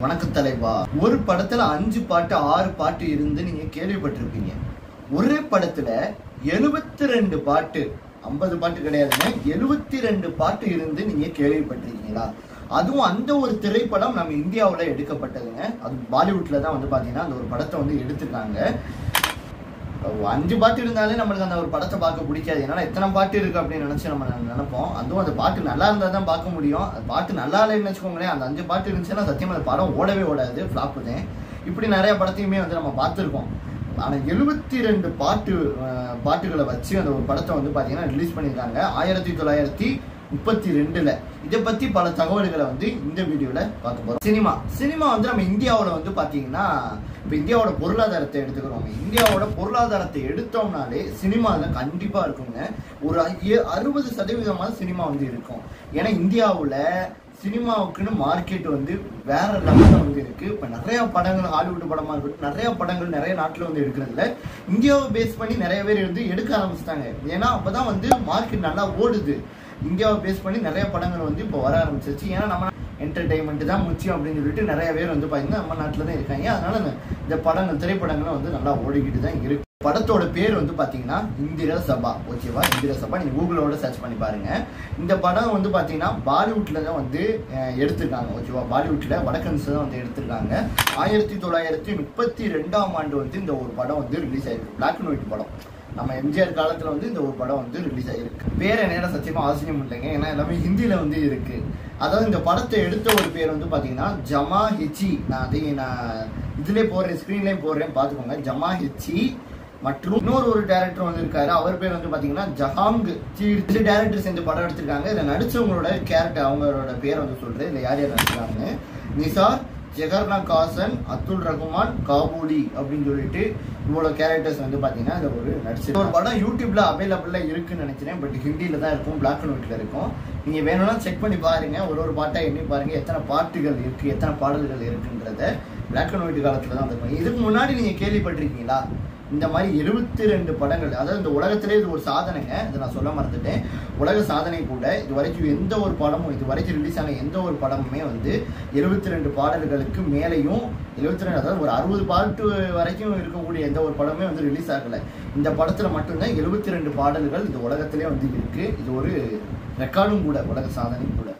வணக்கம் தலைவா ஒரு படத்துல அஞ்சு பாட்டு ஆறு பாட்டு இருந்து நீங்க கேள்விப்பட்டிருப்பீங்க ஒரே படத்துல எழுபத்தி ரெண்டு பாட்டு ஐம்பது பாட்டு கிடையாதுங்க எழுபத்தி ரெண்டு பாட்டு இருந்து நீங்க கேள்விப்பட்டிருக்கீங்களா அதுவும் அந்த ஒரு திரைப்படம் நம்ம இந்தியாவுல எடுக்கப்பட்டதுங்க அது பாலிவுட்ல தான் வந்து பாத்தீங்கன்னா அந்த ஒரு படத்தை வந்து எடுத்திருக்காங்க அஞ்சு பாட்டு இருந்தாலே நம்மளுக்கு அந்த ஒரு படத்தை பார்க்க பிடிக்காது ஏன்னா எத்தனை பாட்டு இருக்கு அப்படின்னு நினைச்சு நம்ம நினைப்போம் அதுவும் அந்த பாட்டு நல்லா இருந்தா தான் பார்க்க முடியும் அந்த பாட்டு நல்லா இல்லைன்னு வச்சுக்கோங்களேன் அந்த அஞ்சு பாட்டு இருந்துச்சுன்னா சத்தியமா அந்த படம் ஓடவே ஓடாது ஃப்ளாப் தான் இப்படி நிறைய படத்தையுமே வந்து நம்ம பார்த்துருக்கோம் ஆனா எழுபத்தி ரெண்டு பாட்டு அஹ், பாட்டுகளை வச்சு அந்த ஒரு படத்தை வந்து பாத்தீங்கன்னா ரிலீஸ் பண்ணியிருக்காங்க ஆயிரத்தி தொள்ளாயிரத்தி முப்பத்தி ரெண்டுல இதை பத்தி பல தகவல்களை வந்து இந்த வீடியோல பார்க்க போறோம் சினிமா சினிமா வந்து நம்ம இந்தியாவுல வந்து பாத்தீங்கன்னா இப்ப இந்தியாவோட பொருளாதாரத்தை எடுத்துக்கிறோம் இந்தியாவோட பொருளாதாரத்தை எடுத்தோம்னாலே சினிமால கண்டிப்பா இருக்குங்க ஒரு ஐ- அறுபது சதவீதமான சினிமா வந்து இருக்கும் ஏன்னா இந்தியாவுல சினிமாவுக்குன்னு மார்க்கெட் வந்து வேற லெவல்ல வந்து இருக்கு இப்ப நிறைய படங்கள் ஹாலிவுட் படமா இருக்கட்டும் நிறைய படங்கள் நிறைய நாட்டுல வந்து எடுக்கிறதுல இந்தியாவை பேஸ் பண்ணி நிறைய பேர் வந்து எடுக்க ஆரம்பிச்சிட்டாங்க ஏன்னா அப்பதான் வந்து மார்க்கெட் நல்லா ஓடுது இந்தியாவை பேஸ் பண்ணி நிறைய படங்கள் வந்து இப்போ வர ஆரம்பிச்சிருச்சு ஏன்னா நம்ம என்டர்டைன்மெண்ட் தான் முக்கியம் அப்படின்னு சொல்லிட்டு நிறைய பேர் வந்து பார்த்தீங்கன்னா நம்ம நாட்டில் தான் இருக்காங்க அதனால இந்த- இந்த படங்கள் திரைப்படங்களும் வந்து நல்லா ஓடிக்கிட்டு தான் இருக்கு படத்தோட பேர் வந்து பாத்தீங்கன்னா இந்திர சபா ஓகேவா இந்திர சபா நீங்க கூகுளோட சர்ச் பண்ணி பாருங்க இந்த படம் வந்து பாத்தீங்கன்னா பாலிவுட்ல தான் வந்து அஹ், எடுத்திருக்காங்க ஓகேவா பாலிவுட்ல வடக்கன்ஸ் தான் வந்து எடுத்திருக்காங்க ஆயிரத்தி தொள்ளாயிரத்தி முப்பத்தி ரெண்டாம் ஆண்டு வந்து இந்த ஒரு படம் வந்து ரிலீஸ் ஆயிருக்கு பிளாக் அண்ட் ஒயிட் படம் நம்ம எம்ஜிஆர் காலத்துல வந்து இந்த ஒரு படம் வந்து ரிலீஸ் ஆயிருக்கு பேர் என்ன சத்தியமா அவசியம் இல்லைங்க ஏன்னா எல்லாமே ஹிந்தியில வந்து இருக்கு அதாவது இந்த படத்தை எடுத்த ஒரு பேர் வந்து பாத்தீங்கன்னா ஜமா ஹிச்சி நான் அதை நான் இதுலயே போடுறேன் ஸ்க்ரீன்லயும் போடுறேன் பாத்துக்கோங்க ஜமா ஹிச்சி மற்றும் இன்னொரு ஒரு டேரக்டர் வந்து இருக்காரு அவர் பேர் வந்து பாத்தீங்கன்னா ஜஹாங் ரெண்டு டேரக்டர் சேர்ந்து படம் எடுத்திருக்காங்க இதுல நடிச்சவங்களோட கேரக்டர் அவங்களோட பேரை வந்து சொல்றேன் இதுல யார் யார் நடிச்சிருக்காங்க நிசார் ஜெகர்னா காசன் அத்துல் ரகுமான் காபூலி அப்படின்னு சொல்லிட்டு இவ்வளவு கேரக்டர்ஸ் வந்து பாத்தீங்கன்னா இதுல ஒரு நடிச்சு ஒரு படம் யூடியூப்ல அவைலபிளா இருக்குன்னு நினைக்கிறேன் பட் ஹிந்தியில தான் இருக்கும் பிளாக் அண்ட் ஒயிட்ல இருக்கும் நீங்க வேணும்னா செக் பண்ணி பாருங்க ஒரு ஒரு பாட்டா எண்ணி பாருங்க எத்தனை பாட்டுகள் இருக்கு எத்தனை பாடல்கள் இருக்குன்றத பிளாக் அண்ட் ஒயிட் காலத்துல தான் இருக்கும் இதுக்கு முன்னாடி நீங்க கேள்விப்பட்டிருக்கீங்களா இந்த மாதிரி எழுபத்தி ரெண்டு படங்கள் அதாவது இந்த உலகத்திலே இது ஒரு சாதனைங்க இதை நான் சொல்ல மறந்துட்டேன் உலக சாதனை கூட இது வரைக்கும் எந்த ஒரு படமும் இது வரைக்கும் ரிலீஸ் ஆன எந்த ஒரு படமுமே வந்து எழுபத்தி ரெண்டு பாடல்களுக்கு மேலேயும் எழுபத்தி ரெண்டு அதாவது ஒரு அறுபது பாட்டு வரைக்கும் இருக்கக்கூடிய எந்த ஒரு படமே வந்து ரிலீஸ் ஆகல இந்த படத்துல மட்டும்தான் எழுபத்தி ரெண்டு பாடல்கள் இந்த உலகத்திலே வந்து இருக்கு இது ஒரு ரெக்கார்டும் கூட உலக சாதனை கூட